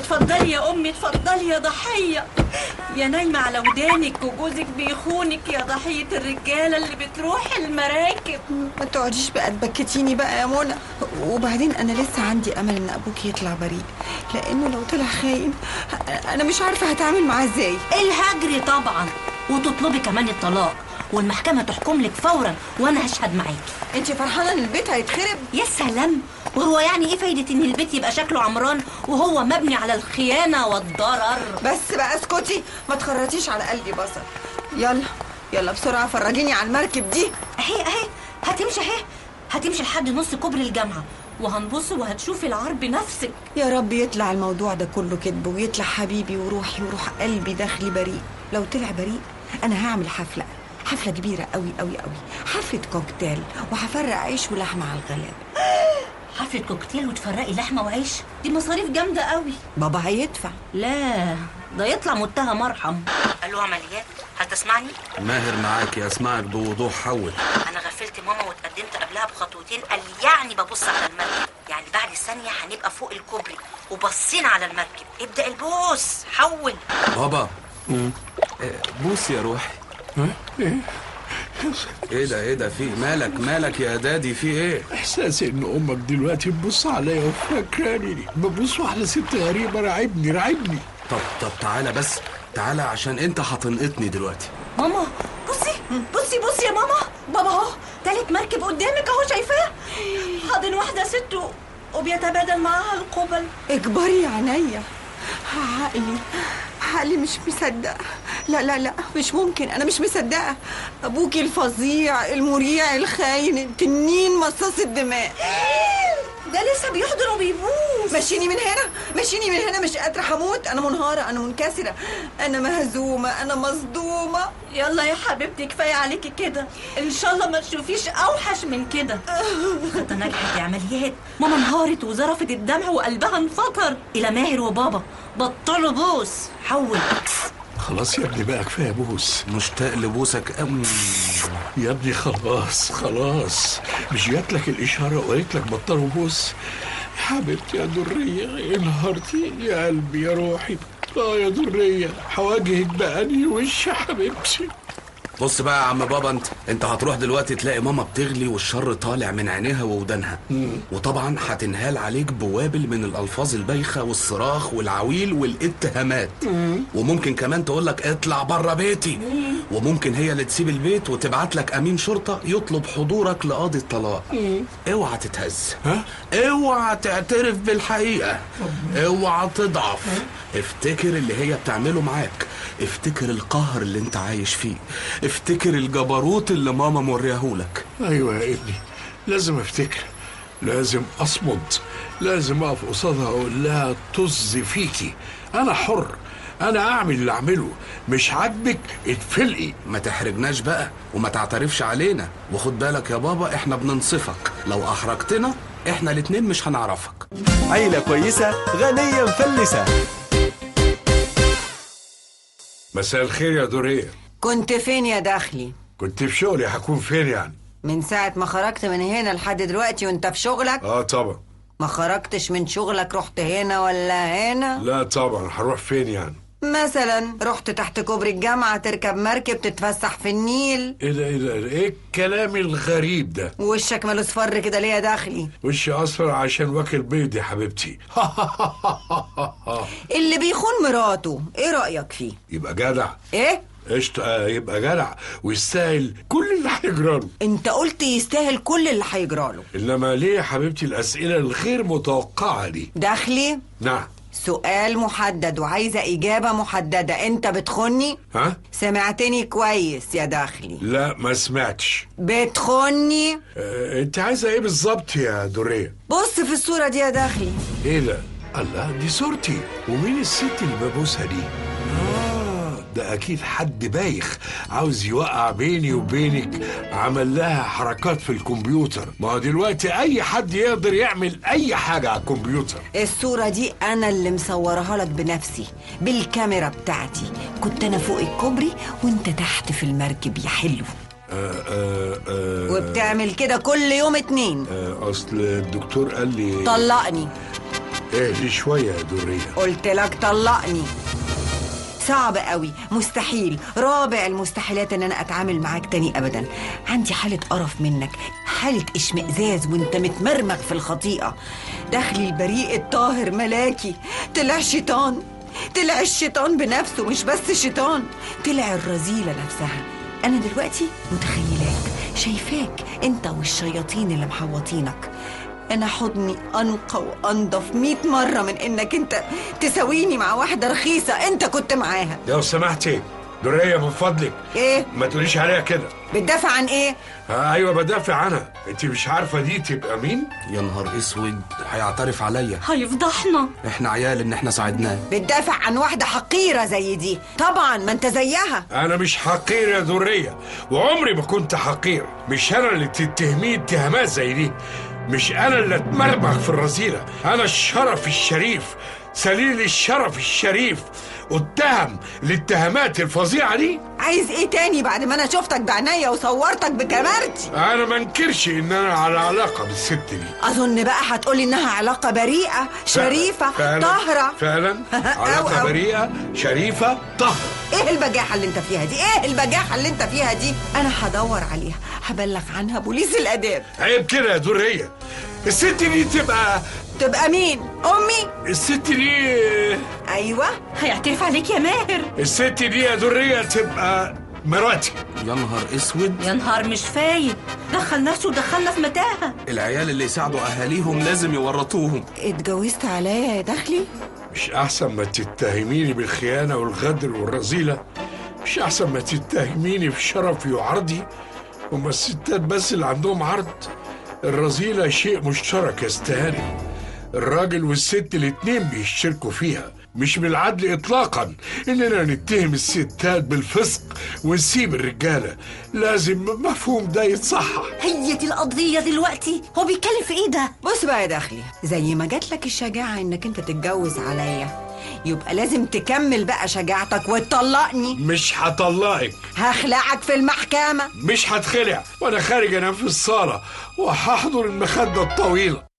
اتفضلي يا امي اتفضلي يا ضحيه يا نايمه على ودانك وجوزك بيخونك يا ضحيه الرجاله اللي بتروح المراكب ما تقعديش بقى تبكتيني بقى يا منى وبعدين انا لسه عندي امل ان ابوك يطلع بريء لانه لو طلع خاين انا مش عارفه هتعامل معاه ازاي الهجر طبعا وتطلبي كمان الطلاق والمحكمه تحكم لك فورا وانا هشهد معاكي انت فرحانه ان البيت هيتخرب يا سلام وهو يعني ايه فايدة ان البيت يبقى شكله عمران وهو مبني على الخيانة والضرر بس بقى اسكتي ما تخرطيش على قلبي بصر يلا يلا بسرعه فرجيني على المركب دي اهي اهي هتمشي اهي هتمشي لحد نص كوبري الجامعة وهنبص وهتشوفي العار بنفسك يا رب يطلع الموضوع ده كله كذب ويطلع حبيبي وروحي وروح قلبي داخلي بريء لو طلع بريء انا هعمل حفله حفله كبيره قوي قوي قوي حفله كوكتيل وهفرق عيش ولحمه على الغلاب حفلة كوكتيل وتفرقي لحمة وعيش دي مصاريف جامدة قوي بابا هيدفع لا ده يطلع متهم ارحم الو عمليات هتسمعني ماهر معاك اسمعك بوضوح حول انا غفلت ماما واتقدمت قبلها بخطوتين قال لي يعني ببص على المركب يعني بعد ثانيه هنبقى فوق الكوبري وبصينا على المركب ابدا البوس حول بابا بوس يا روحي ايه ده ايه ده في مالك مالك يا دادي في ايه احساسي ان امك دلوقتي تبص عليا وفاكراني ببص على ست غريبه راعبني راعبني طب طب تعالى بس تعالى عشان انت هتنقطني دلوقتي ماما بصي بصي بصي يا ماما بابا اهو تالت مركب قدامك اهو شايفاه حاضن واحده ست و- وبيتبادل معاها القبل اكبري يا عينيا عقلي عقلي مش مصدقه لا لا لا مش ممكن انا مش مصدقه ابوكي الفظيع المريع الخاين التنين مصاص الدماء ده لسه بيحضن وبيبوس مشيني من هنا مشيني من هنا مش قادره هموت انا منهاره انا منكسره انا مهزومه انا مصدومه يلا يا حبيبتي كفايه عليكي كده ان شاء الله ما تشوفيش اوحش من كده خطه نجحت يا عمليات ماما انهارت وزرفت الدمع وقلبها انفطر الى ماهر وبابا بطلوا بوس حول خلاص يا ابني بقى كفايه بوس مشتاق لبوسك قوي يا ابني خلاص خلاص مش جات لك الاشاره وقالت لك بطلوا بوس يا حبيبتي يا دريه انهارتي يا قلبي يا روحي اه يا دريه هواجهك بأنهي وش يا حبيبتي بص بقى يا عم بابا انت انت هتروح دلوقتي تلاقي ماما بتغلي والشر طالع من عينيها وودانها وطبعا هتنهال عليك بوابل من الالفاظ البايخه والصراخ والعويل والاتهامات وممكن كمان تقول لك اطلع بره بيتي وممكن هي اللي تسيب البيت وتبعت لك امين شرطه يطلب حضورك لقاضي الطلاق اوعى تتهز ها؟ اوعى تعترف بالحقيقه اوعى تضعف افتكر اللي هي بتعمله معاك افتكر القهر اللي انت عايش فيه افتكر الجبروت اللي ماما موريهولك ايوه يا ابني لازم افتكر لازم اصمد لازم اقف قصادها اقول لها طز فيكي انا حر انا اعمل اللي اعمله مش عاجبك اتفلقي ما تحرجناش بقى وما تعترفش علينا وخد بالك يا بابا احنا بننصفك لو احرجتنا احنا الاتنين مش هنعرفك عيلة كويسة غنية مفلسة مساء الخير يا دوريه كنت فين يا داخلي كنت في شغلي هكون فين يعني من ساعة ما خرجت من هنا لحد دلوقتي وانت في شغلك اه طبعا ما خرجتش من شغلك رحت هنا ولا هنا لا طبعا هروح فين يعني مثلا رحت تحت كوبري الجامعة تركب مركب تتفسح في النيل ايه ده ايه ده ايه الكلام الغريب ده وشك ماله اصفر كده ليه يا داخلي وشي اصفر عشان واكل بيض يا حبيبتي اللي بيخون مراته ايه رأيك فيه يبقى جدع ايه قشطة آه، يبقى جدع ويستاهل كل اللي هيجراله انت قلت يستاهل كل اللي هيجراله انما ليه يا حبيبتي الاسئله الغير متوقعه دي داخلي نعم سؤال محدد وعايزة إجابة محددة أنت بتخني؟ ها سمعتني كويس يا داخلي لا ما سمعتش بتخني؟ آه، انت عايزه ايه بالظبط يا دوريه بص في الصورة دي يا داخلي ايه ده الله دي صورتي ومين الست اللي ببوسها دي آه ده أكيد حد بايخ عاوز يوقع بيني وبينك عمل لها حركات في الكمبيوتر ما هو دلوقتي أي حد يقدر يعمل أي حاجة على الكمبيوتر الصورة دي أنا اللي مصورها لك بنفسي بالكاميرا بتاعتي كنت أنا فوق الكوبري وأنت تحت في المركب يا حلو آه آه آه وبتعمل كده كل يوم اتنين آه أصل الدكتور قال لي طلقني اهدي شويه يا دريه قلت لك طلقني صعب قوي مستحيل رابع المستحيلات ان انا اتعامل معاك تاني ابدا عندي حالة قرف منك حالة اشمئزاز وانت متمرمغ في الخطيئة دخلي البريء الطاهر ملاكي طلع شيطان طلع الشيطان بنفسه مش بس شيطان طلع الرذيلة نفسها انا دلوقتي متخيلاك شايفاك انت والشياطين اللي محوطينك انا حضني انقى وانضف مئة مرة من انك انت تساويني مع واحدة رخيصة انت كنت معاها لو سمحتي دريه من فضلك ايه ما تقوليش عليها كده بتدافع عن ايه آه ايوه بدافع عنها انت مش عارفه دي تبقى مين يا نهار اسود هيعترف عليا هيفضحنا احنا عيال ان احنا ساعدناه بتدافع عن واحدة حقيرة زي دي طبعا ما انت زيها انا مش حقير يا دريه وعمري ما كنت حقير مش انا اللي تتهميه اتهامات زي دي مش انا اللي اتمرمغ في الرذيله انا الشرف الشريف سليل الشرف الشريف اتهم الاتهامات الفظيعه دي عايز ايه تاني بعد ما انا شفتك بعينيا وصورتك بكاميرتي انا ما انكرش ان انا على علاقه بالست دي اظن بقى هتقولي انها علاقة بريئة شريفة فعلا طاهرة فعلا أو علاقه أو. بريئه شريفه طاهره ايه البجاحة اللي انت فيها دي ايه البجاحة اللي انت فيها دي انا هدور عليها هبلغ عنها بوليس الاداب عيب كده يا دريه الست دي تبقى تبقى مين امي الست دي ايوه هيعترف عليك يا ماهر الست دي يا دريه تبقى مراتي يا نهار اسود يا نهار مش فايد دخل نفسه ودخلنا في متاهة العيال اللي يساعدوا اهاليهم لازم يورطوهم اتجوزت عليا يا دخلي مش احسن ما تتهميني بالخيانه والغدر والرذيله مش احسن ما تتهميني في شرفي وعرضي هما الستات بس اللي عندهم عرض الرذيله شيء مشترك يا استهاني الراجل والست الاتنين بيشتركوا فيها مش من العدل اطلاقا اننا نتهم الستات بالفسق ونسيب الرجاله لازم مفهوم ده يتصحح هي دي القضية دلوقتي هو بيتكلم في ايه ده بص بقى يا دخلي زي ما جات لك الشجاعة انك انت تتجوز عليا يبقى لازم تكمل بقى شجاعتك وتطلقني مش هطلقك هخلعك في المحكمة مش هتخلع وانا خارج انام في الصاله وهحضر المخده الطويله